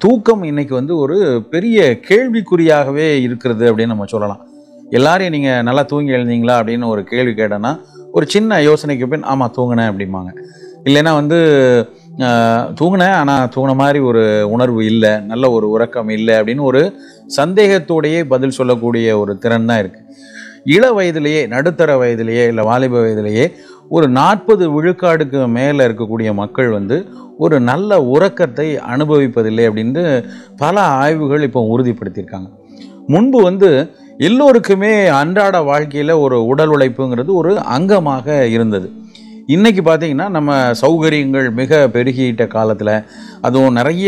தூக்கம் இன்னைக்கு வந்து ஒரு பெரிய கேள்விக்குறியாகவே இருக்கிறது அப்படின்னு நம்ம சொல்லலாம் எல்லாரையும் நீங்கள் நல்லா தூங்கி எழுந்தீங்களா அப்படின்னு ஒரு கேள்வி கேட்டோன்னா ஒரு சின்ன யோசனைக்கு பின் ஆமாம் தூங்கினேன் அப்படிம்பாங்க இல்லைன்னா வந்து ஆஹ், தூங்கினேன் ஆனால் தூங்கின மாதிரி ஒரு உணர்வு இல்லை நல்ல ஒரு உறக்கம் இல்லை அப்படின்னு ஒரு சந்தேகத்தோடையே பதில் சொல்லக்கூடிய ஒரு திறன் தான் இருக்குது இள வயதிலேயே நடுத்தர வயதிலேயே இல்லை வாலிப வயதிலேயே ஒரு நாற்பது விழுக்காடுக்கு மேலே இருக்கக்கூடிய மக்கள் வந்து ஒரு நல்ல உறக்கத்தை அனுபவிப்பதில்லை அப்படின்ட்டு பல ஆய்வுகள் இப்போ உறுதிப்படுத்தியிருக்காங்க முன்பு வந்து எல்லோருக்குமே அன்றாட வாழ்க்கையில் ஒரு உடல் உழைப்புங்கிறது ஒரு அங்கமாக இருந்தது இன்னைக்கு பார்த்தீங்கன்னா நம்ம சௌகரியங்கள் மிக பெருகிட்ட காலத்தில் அதுவும் நிறைய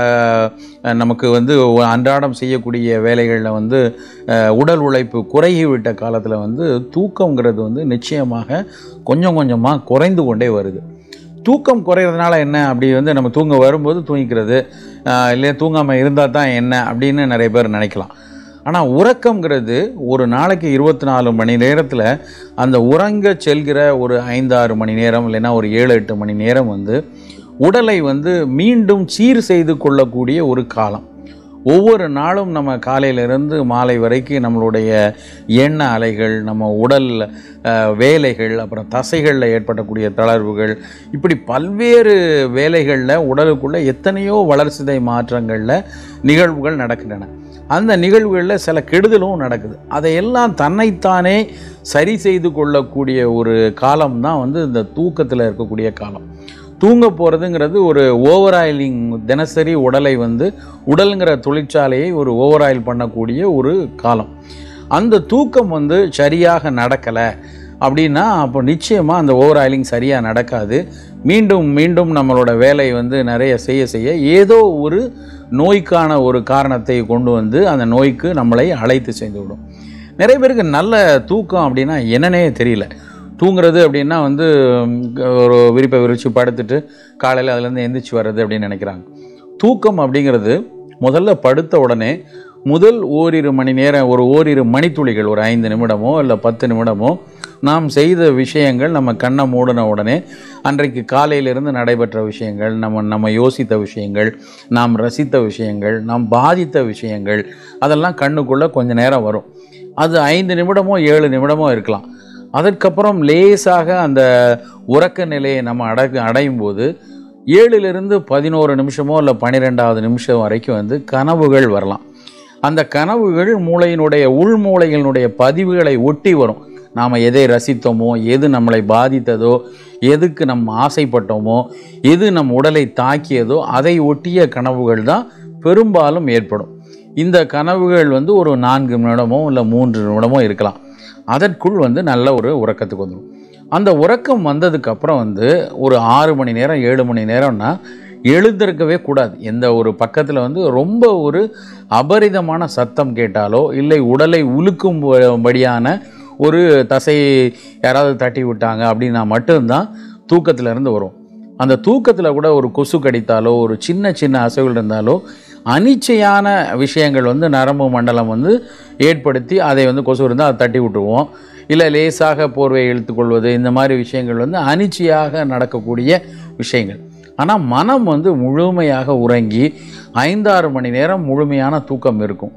அஹ், நமக்கு வந்து அன்றாடம் செய்யக்கூடிய வேலைகளில் வந்து அஹ், உடல் உழைப்பு குறைகிவிட்ட காலத்தில் வந்து தூக்கங்கிறது வந்து நிச்சயமாக கொஞ்சம் கொஞ்சமாக குறைந்து கொண்டே வருது தூக்கம் குறையிறதுனால என்ன அப்படி வந்து நம்ம தூங்க வரும்போது தூங்கிக்கிறது ஆஹ் இல்லையா தூங்காமல் இருந்தால் தான் என்ன அப்படின்னு நிறைய பேர் நினைக்கலாம் ஆனால் உறக்கம்ங்கிறது ஒரு நாளைக்கு இருபத்தி நாலு மணி நேரத்தில் அந்த உறங்க செல்கிற ஒரு ஐந்தாறு மணி நேரம் இல்லைன்னா ஒரு ஏழு எட்டு மணி நேரம் வந்து உடலை வந்து மீண்டும் சீர் செய்து கொள்ளக்கூடிய ஒரு காலம் ஒவ்வொரு நாளும் நம்ம காலையிலிருந்து மாலை வரைக்கும் நம்மளுடைய எண்ண அலைகள் நம்ம உடல் அஹ், வேலைகள் அப்புறம் தசைகளில் ஏற்படக்கூடிய தளர்வுகள் இப்படி பல்வேறு வேலைகளில் உடலுக்குள்ளே எத்தனையோ வளர்சிதை மாற்றங்களில் நிகழ்வுகள் நடக்கின்றன அந்த நிகழ்வுகளில் சில கெடுதலும் நடக்குது அதையெல்லாம் தன்னைத்தானே சரி செய்து கொள்ளக்கூடிய ஒரு காலம் தான் வந்து இந்த தூக்கத்தில் இருக்கக்கூடிய காலம் தூங்க போகிறதுங்கிறது ஒரு ஓவர் ஆயிலிங் தினசரி உடலை வந்து உடலுங்கிற தொழிற்சாலையை ஒரு ஓவர் ஆயில் பண்ணக்கூடிய ஒரு காலம் அந்த தூக்கம் வந்து சரியாக நடக்கலை அப்படின்னா அப்போ நிச்சயமாக அந்த ஓவர் ஆயிலிங் சரியாக நடக்காது மீண்டும் மீண்டும் நம்மளோட வேலை வந்து நிறைய செய்ய செய்ய ஏதோ ஒரு நோய்க்கான ஒரு காரணத்தை கொண்டு வந்து அந்த நோய்க்கு நம்மளை அழைத்து சென்று விடும் நிறைய பேருக்கு நல்ல தூக்கம் அப்படின்னா என்னன்னே தெரியல தூங்குறது அப்படின்னா வந்து ம், ஒரு விரிப்பை விரித்து படுத்துட்டு காலையில் அதுலேருந்து எந்திரிச்சு வர்றது அப்படின்னு நினைக்கிறாங்க தூக்கம் அப்படிங்கிறது முதல்ல படுத்த உடனே முதல் ஓரிரு மணி நேரம் ஒரு ஓரிரு மணித்துளிகள் ஒரு ஐந்து நிமிடமோ இல்லை பத்து நிமிடமோ நாம் செய்த விஷயங்கள் நம்ம கண்ணை மூடின உடனே அன்றைக்கு காலையிலிருந்து நடைபெற்ற விஷயங்கள் நம்ம நம்ம யோசித்த விஷயங்கள் நாம் ரசித்த விஷயங்கள் நாம் பாதித்த விஷயங்கள் அதெல்லாம் கண்ணுக்குள்ளே கொஞ்ச நேரம் வரும் அது ஐந்து நிமிடமோ ஏழு நிமிடமோ இருக்கலாம் அதற்கப்புறம் லேசாக அந்த உறக்க நிலையை நம்ம அடை அடையும் போது ஏழிலிருந்து பதினோரு நிமிஷமோ இல்லை பன்னிரெண்டாவது நிமிஷம் வரைக்கும் வந்து கனவுகள் வரலாம் அந்த கனவுகள் மூளையினுடைய உள் மூளையினுடைய பதிவுகளை ஒட்டி வரும் நாம் எதை ரசித்தோமோ எது நம்மளை பாதித்ததோ எதுக்கு நம்ம ஆசைப்பட்டோமோ எது நம் உடலை தாக்கியதோ அதை ஒட்டிய கனவுகள் தான் பெரும்பாலும் ஏற்படும் இந்த கனவுகள் வந்து ஒரு நான்கு நிமிடமோ இல்லை மூன்று நிமிடமோ இருக்கலாம் அதற்குள் வந்து நல்ல ஒரு உறக்கத்துக்கு வந்துடும் அந்த உறக்கம் வந்ததுக்கு அப்புறம் வந்து ஒரு ஆறு மணி நேரம் ஏழு மணி நேரம்னா எழுந்திருக்கவே கூடாது எந்த ஒரு பக்கத்தில் வந்து ரொம்ப ஒரு அபரிதமான சத்தம் கேட்டாலோ இல்லை உடலை உலுக்கும்படியான ஒரு தசை யாராவது தட்டி விட்டாங்க அப்படின்னா மட்டும்தான் தூக்கத்துல இருந்து வரும் அந்த தூக்கத்தில் கூட ஒரு கொசு கடித்தாலோ ஒரு சின்ன சின்ன அசைவுகள் இருந்தாலோ அனிச்சையான விஷயங்கள் வந்து நரம்பு மண்டலம் வந்து ஏற்படுத்தி அதை வந்து கொசு இருந்தால் அதை தட்டி விட்டுருவோம் இல்லை லேசாக போர்வை இழுத்துக்கொள்வது இந்த மாதிரி விஷயங்கள் வந்து அனிச்சையாக நடக்கக்கூடிய விஷயங்கள் ஆனால் மனம் வந்து முழுமையாக உறங்கி ஐந்தாறு மணி நேரம் முழுமையான தூக்கம் இருக்கும்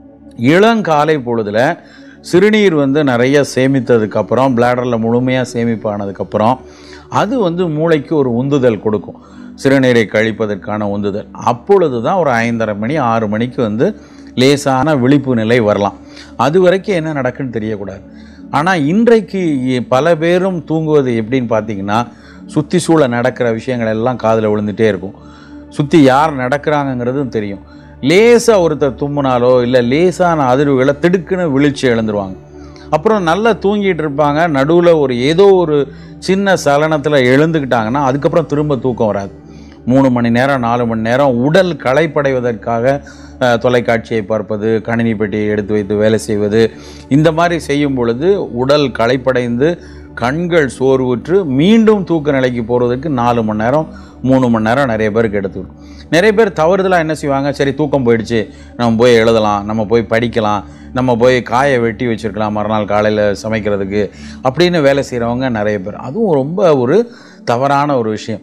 இளங்காலை பொழுதில் சிறுநீர் வந்து நிறைய சேமித்ததுக்கப்புறம் பிளாடரில் முழுமையாக சேமிப்பானதுக்கப்புறம் அது வந்து மூளைக்கு ஒரு உந்துதல் கொடுக்கும் சிறுநீரை கழிப்பதற்கான உந்துதல் அப்பொழுது தான் ஒரு ஐந்தரை மணி ஆறு மணிக்கு வந்து லேசான விழிப்பு நிலை வரலாம் அது வரைக்கும் என்ன நடக்குன்னு தெரியக்கூடாது ஆனால் இன்றைக்கு பல பேரும் தூங்குவது எப்படின்னு பார்த்தீங்கன்னா சுற்றி சூழ நடக்கிற விஷயங்கள் எல்லாம் காதில் விழுந்துட்டே இருக்கும் சுற்றி யார் நடக்கிறாங்கங்கிறதும் தெரியும் லேசாக ஒருத்தர் தும்முனாலோ இல்லை லேசான அதிர்வுகளை திடுக்குன்னு விழிச்சு எழுந்துருவாங்க அப்புறம் நல்லா தூங்கிட்டு இருப்பாங்க நடுவில் ஒரு ஏதோ ஒரு சின்ன சலனத்தில் எழுந்துக்கிட்டாங்கன்னா அதுக்கப்புறம் திரும்ப தூக்கம் வராது மூணு மணி நேரம் நாலு மணி நேரம் உடல் களைப்படைவதற்காக அஹ், தொலைக்காட்சியை பார்ப்பது கணினி பெட்டியை எடுத்து வைத்து வேலை செய்வது இந்த மாதிரி செய்யும் பொழுது உடல் களைப்படைந்து கண்கள் சோர்வுற்று மீண்டும் தூக்க நிலைக்கு போகிறதுக்கு நாலு மணி நேரம் மூணு மணி நேரம் நிறைய பேருக்கு எடுத்துக்கும் நிறைய பேர் தவறுதலாக என்ன செய்வாங்க சரி தூக்கம் போயிடுச்சு நம்ம போய் எழுதலாம் நம்ம போய் படிக்கலாம் நம்ம போய் காயை வெட்டி வச்சிருக்கலாம் மறுநாள் காலையில் சமைக்கிறதுக்கு அப்படின்னு வேலை செய்கிறவங்க நிறைய பேர் அதுவும் ரொம்ப ஒரு தவறான ஒரு விஷயம்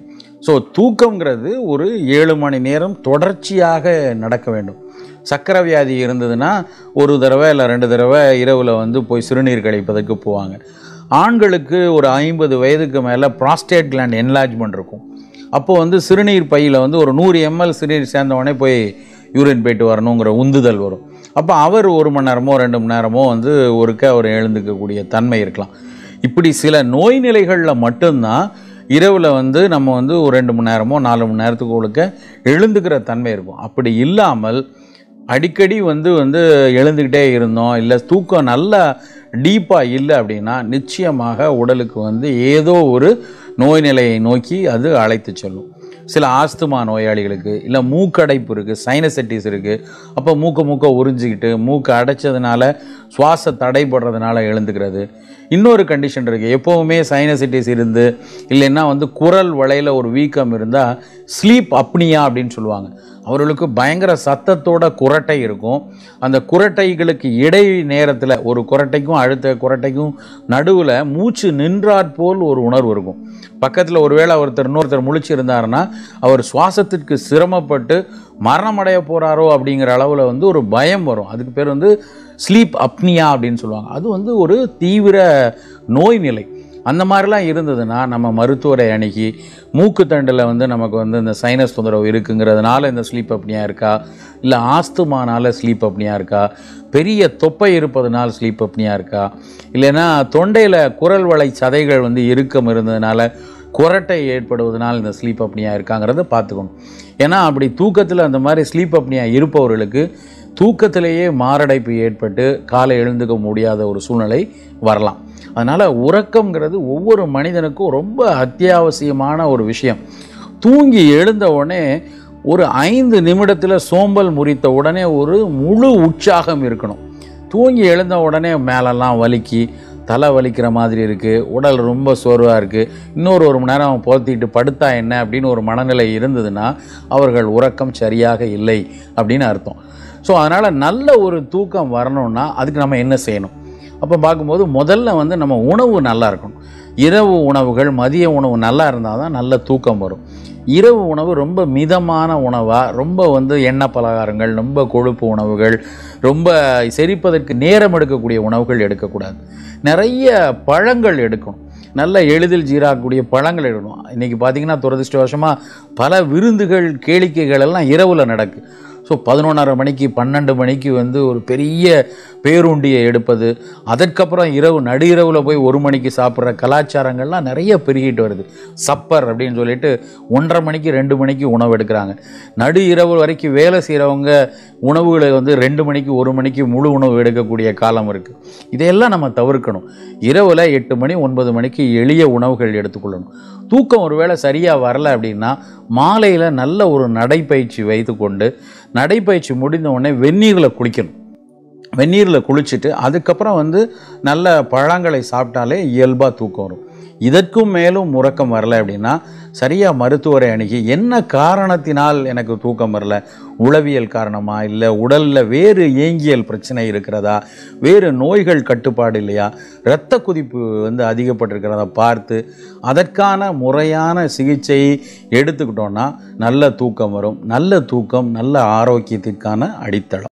ஸோ தூக்கங்கிறது ஒரு ஏழு மணி நேரம் தொடர்ச்சியாக நடக்க வேண்டும் சக்கரை வியாதி இருந்ததுன்னா ஒரு தடவை இல்லை ரெண்டு தடவை இரவில் வந்து போய் சிறுநீர் கழிப்பதற்கு போவாங்க ஆண்களுக்கு ஒரு ஐம்பது வயதுக்கு மேலே ப்ராஸ்டேட் கிளாண்ட் என்லார்ஜ்மெண்ட் இருக்கும் அப்போ வந்து சிறுநீர் பையில் வந்து ஒரு நூறு எம்எல் சிறுநீர் சேர்ந்த உடனே போய் யூரின் போயிட்டு வரணுங்கிற உந்துதல் வரும் அப்போ அவர் ஒரு மணி நேரமோ ரெண்டு மணி நேரமோ வந்து ஒருக்க அவர் எழுந்துக்கக்கூடிய தன்மை இருக்கலாம் இப்படி சில நோய் நிலைகளில் மட்டும்தான் இரவில் வந்து நம்ம வந்து ஒரு ரெண்டு மணி நேரமோ நாலு மணி நேரத்துக்கு ஒழுக்க எழுந்துக்கிற தன்மை இருக்கும் அப்படி இல்லாமல் அடிக்கடி வந்து வந்து எழுந்துக்கிட்டே இருந்தோம் இல்லை தூக்கம் நல்லா டீப்பாக இல்லை அப்படின்னா நிச்சயமாக உடலுக்கு வந்து ஏதோ ஒரு நோய் நிலையை நோக்கி அது அழைத்து செல்லும் சில ஆஸ்துமா நோயாளிகளுக்கு இல்லை மூக்கடைப்பு இருக்குது சைனசைட்டிஸ் இருக்குது அப்போ மூக்க மூக்க உறிஞ்சிக்கிட்டு மூக்கு அடைச்சதுனால சுவாச தடைப்படுறதுனால எழுந்துக்கிறது இன்னொரு கண்டிஷன் இருக்குது எப்போவுமே சைனசைட்டிஸ் இருந்து இல்லைன்னா வந்து குரல் வளையில் ஒரு வீக்கம் இருந்தால் ஸ்லீப் அப்னியா அப்படின்னு சொல்லுவாங்க அவர்களுக்கு பயங்கர சத்தத்தோட குரட்டை இருக்கும் அந்த குரட்டைகளுக்கு இடை நேரத்தில் ஒரு குரட்டைக்கும் அடுத்த குரட்டைக்கும் நடுவில் மூச்சு நின்றாற் போல் ஒரு உணர்வு இருக்கும் பக்கத்தில் ஒருவேளை ஒருத்தர் இன்னொருத்தர் முழிச்சு இருந்தாருன்னா அவர் சுவாசத்திற்கு சிரமப்பட்டு மரணமடைய போகிறாரோ அப்படிங்கிற அளவில் வந்து ஒரு பயம் வரும் அதுக்கு பேர் வந்து ஸ்லீப் அப்னியா அப்படின்னு சொல்லுவாங்க அது வந்து ஒரு தீவிர நோய் நிலை அந்த மாதிரிலாம் இருந்ததுன்னா நம்ம மருத்துவரை அணுகி மூக்கு தண்டில் வந்து நமக்கு வந்து இந்த சைனஸ் தொந்தரவு இருக்குங்கிறதுனால இந்த ஸ்லீப் அப்னியா இருக்கா இல்லை ஆஸ்துமானால ஸ்லீப் அப்னியா இருக்கா பெரிய தொப்பை இருப்பதனால் ஸ்லீப் அப்னியா இருக்கா இல்லைன்னா தொண்டையில் குரல் வளை சதைகள் வந்து இறுக்கம் இருந்ததுனால குரட்டை ஏற்படுவதனால் இந்த ஸ்லீப் அப்னியா இருக்காங்கிறத பார்த்துக்கணும் ஏன்னா அப்படி தூக்கத்தில் அந்த மாதிரி ஸ்லீப் அப்னியா இருப்பவர்களுக்கு தூக்கத்திலேயே மாரடைப்பு ஏற்பட்டு காலை எழுந்துக்க முடியாத ஒரு சூழ்நிலை வரலாம் அதனால் உறக்கம்ங்கிறது ஒவ்வொரு மனிதனுக்கும் ரொம்ப அத்தியாவசியமான ஒரு விஷயம் தூங்கி எழுந்த உடனே ஒரு ஐந்து நிமிடத்தில் சோம்பல் முறித்த உடனே ஒரு முழு உற்சாகம் இருக்கணும் தூங்கி எழுந்த உடனே மேலெல்லாம் வலிக்கி தலை வலிக்கிற மாதிரி இருக்குது உடல் ரொம்ப சோர்வாக இருக்குது இன்னொரு ஒரு மணி நேரம் போத்திட்டு படுத்தா என்ன அப்படின்னு ஒரு மனநிலை இருந்ததுன்னா அவர்கள் உறக்கம் சரியாக இல்லை அப்படின்னு அர்த்தம் ஸோ அதனால் நல்ல ஒரு தூக்கம் வரணும்னா அதுக்கு நம்ம என்ன செய்யணும் அப்போ பார்க்கும்போது முதல்ல வந்து நம்ம உணவு நல்லா இருக்கணும் இரவு உணவுகள் மதிய உணவு நல்லா இருந்தால் தான் நல்ல தூக்கம் வரும் இரவு உணவு ரொம்ப மிதமான உணவாக ரொம்ப வந்து எண்ணெய் பலகாரங்கள் ரொம்ப கொழுப்பு உணவுகள் ரொம்ப செரிப்பதற்கு நேரம் எடுக்கக்கூடிய உணவுகள் எடுக்கக்கூடாது நிறைய பழங்கள் எடுக்கணும் நல்ல எளிதில் ஜீராகக்கூடிய பழங்கள் எடுக்கணும் இன்றைக்கி பார்த்தீங்கன்னா துரதிருஷ்டவசமாக பல விருந்துகள் கேளிக்கைகள் எல்லாம் இரவில் நடக்கு ஸோ பதினொன்றரை மணிக்கு பன்னெண்டு மணிக்கு வந்து ஒரு பெரிய பேருண்டியை எடுப்பது அதற்கப்புறம் இரவு நடு இரவில் போய் ஒரு மணிக்கு சாப்பிட்ற கலாச்சாரங்கள்லாம் நிறைய பெருகிட்டு வருது சப்பர் அப்படின்னு சொல்லிட்டு ஒன்றரை மணிக்கு ரெண்டு மணிக்கு உணவு எடுக்கிறாங்க நடு இரவு வரைக்கும் வேலை செய்கிறவங்க உணவுகளை வந்து ரெண்டு மணிக்கு ஒரு மணிக்கு முழு உணவு எடுக்கக்கூடிய காலம் இருக்குது இதையெல்லாம் நம்ம தவிர்க்கணும் இரவில் எட்டு மணி ஒன்பது மணிக்கு எளிய உணவுகள் எடுத்துக்கொள்ளணும் தூக்கம் ஒருவேளை சரியாக வரல அப்படின்னா மாலையில் நல்ல ஒரு நடைப்பயிற்சி வைத்துக்கொண்டு நடைப்பயிற்சி முடிந்த உடனே வெந்நீரில் குளிக்கணும் வெந்நீரில் குளிச்சுட்டு அதுக்கப்புறம் வந்து நல்ல பழங்களை சாப்பிட்டாலே இயல்பாக தூக்கம் வரும் இதற்கும் மேலும் உறக்கம் வரல அப்படின்னா சரியாக மருத்துவரை அணுகி என்ன காரணத்தினால் எனக்கு தூக்கம் வரல உளவியல் காரணமா இல்லை உடலில் வேறு ஏங்கியல் பிரச்சனை இருக்கிறதா வேறு நோய்கள் கட்டுப்பாடு இல்லையா இரத்த குதிப்பு வந்து அதிகப்பட்டிருக்கிறதா பார்த்து அதற்கான முறையான சிகிச்சை எடுத்துக்கிட்டோன்னா நல்ல தூக்கம் வரும் நல்ல தூக்கம் நல்ல ஆரோக்கியத்திற்கான அடித்தளம்